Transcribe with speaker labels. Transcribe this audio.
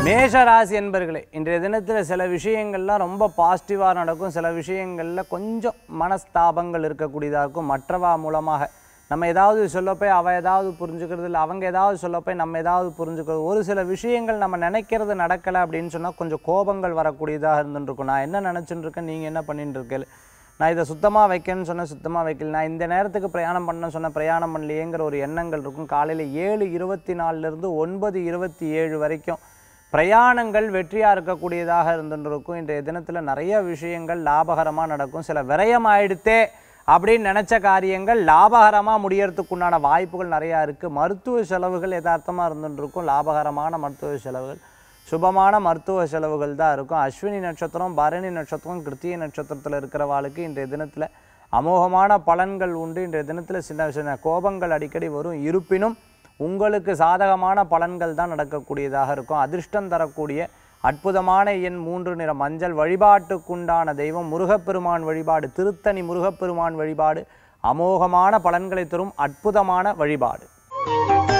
Speaker 1: மேஷ ராசி என்பர்களே இன்றைய தினத்தில் சில விஷயங்கள்லாம் ரொம்ப பாசிட்டிவாக நடக்கும் சில விஷயங்களில் கொஞ்சம் மனஸ்தாபங்கள் இருக்கக்கூடியதாக இருக்கும் மற்றவா மூலமாக நம்ம ஏதாவது சொல்லப்போய் அவள் ஏதாவது புரிஞ்சுக்கிறது இல்லை அவங்க ஏதாவது சொல்லப்போய் நம்ம ஏதாவது புரிஞ்சுக்கிறது ஒரு சில விஷயங்கள் நம்ம நினைக்கிறது நடக்கலை அப்படின்னு சொன்னால் கொஞ்சம் கோபங்கள் வரக்கூடியதாக இருந்துட்டு இருக்கும் நான் என்ன நினச்சிட்டு இருக்கேன் நீங்கள் என்ன பண்ணிட்டு இருக்கேன் நான் இதை சுத்தமாக வைக்கணும்னு சொன்னேன் சுத்தமாக வைக்கல நான் இந்த நேரத்துக்கு பிரயாணம் பண்ண சொன்ன பிரயாணம் பண்ணலையேங்கிற ஒரு எண்ணங்கள் இருக்கும் காலையில் ஏழு இருபத்தி நாலுலேருந்து ஒன்பது இருபத்தி ஏழு வரைக்கும் பிரயாணங்கள் வெற்றியாக இருக்கக்கூடியதாக இருந்துட்டு இருக்கும் இன்றைய தினத்தில் நிறைய விஷயங்கள் லாபகரமாக நடக்கும் சில விரயம் ஆயிடுத்தே அப்படின்னு நினச்ச காரியங்கள் லாபகரமாக முடியறதுக்குண்டான வாய்ப்புகள் நிறையா இருக்குது மருத்துவ செலவுகள் யதார்த்தமாக இருந்துட்டு இருக்கும் லாபகரமான மருத்துவ செலவுகள் சுபமான மருத்துவ செலவுகள் தான் இருக்கும் அஸ்வினி நட்சத்திரம் பரணி நட்சத்திரம் கிருத்திகை நட்சத்திரத்தில் இருக்கிறவாளுக்கு இன்றைய தினத்தில் அமோகமான பலன்கள் உண்டு இன்றைய தினத்தில் சின்ன சின்ன கோபங்கள் அடிக்கடி வரும் இருப்பினும் உங்களுக்கு சாதகமான பலன்கள் தான் நடக்கக்கூடியதாக இருக்கும் அதிர்ஷ்டம் தரக்கூடிய அற்புதமான எண் மூன்று நிற மஞ்சள் வழிபாட்டுக்குண்டான தெய்வம் முருகப்பெருமான் வழிபாடு திருத்தணி முருகப்பெருமான் வழிபாடு அமோகமான பலன்களை தரும் அற்புதமான வழிபாடு